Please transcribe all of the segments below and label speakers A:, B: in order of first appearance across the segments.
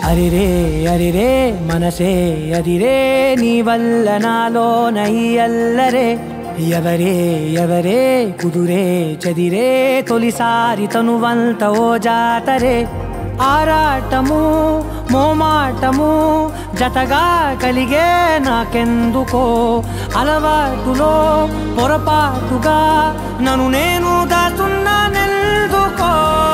A: అరిరే అరిరే మనసే అదిరే నీ వల్ల నాలో నయ్యల్లరే ఎవరే ఎవరే కుదురే చదిరే తొలిసారి తనువంత ఓ జాతరే ఆరాటము మోమాటము జతగా కలిగే నాకెందుకో అలవాటులో పొరపాటుగా నన్ను నేను దాచున్నానెందుకో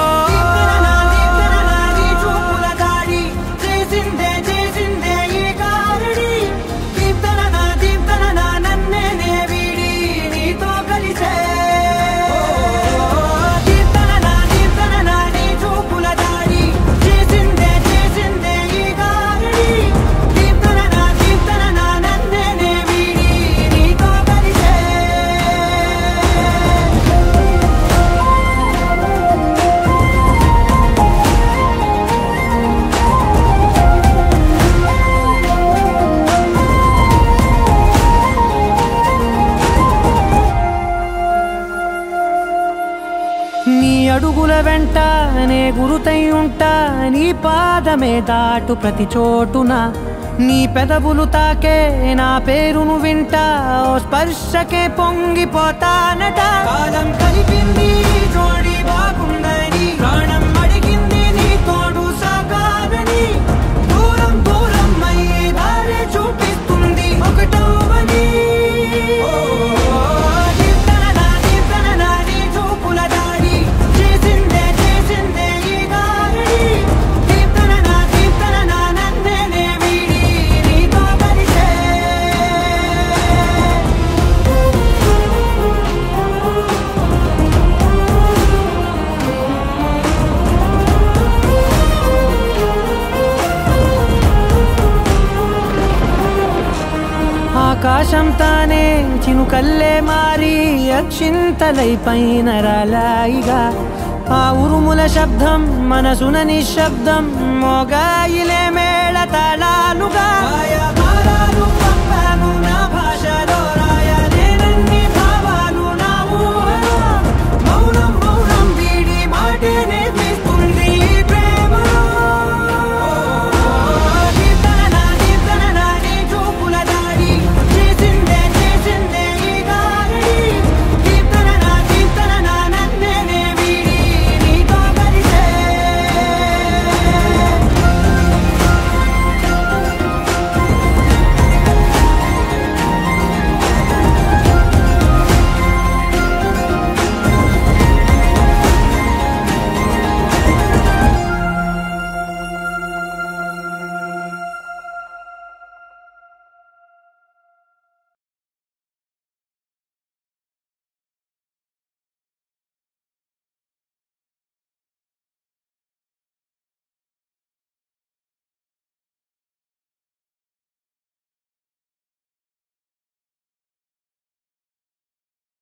A: నీ అడుగుల వెంట నే గురుతై ఉంటా నీ పాదమే దాటు ప్రతి చోటున నీ పెదవులు తాకే నా పేరును వింటా ఓ స్పర్శకే పొంగిపోతానట కాలం కలిపింది జోడి బాగుందని ప్రాణం అడిగింది నీ తోడు సాగాలని దూరం దూరం అయ్యే దారి చూపిస్తుంది ఒకటవని ఆకాశం తానే చినుకల్లే మారి అక్షింతలై పైన రాలాయిగా ఆ ఉరుముల శబ్దం మనసున నిశ్శబ్దం మోగాయిలే మేళ తాళాలుగా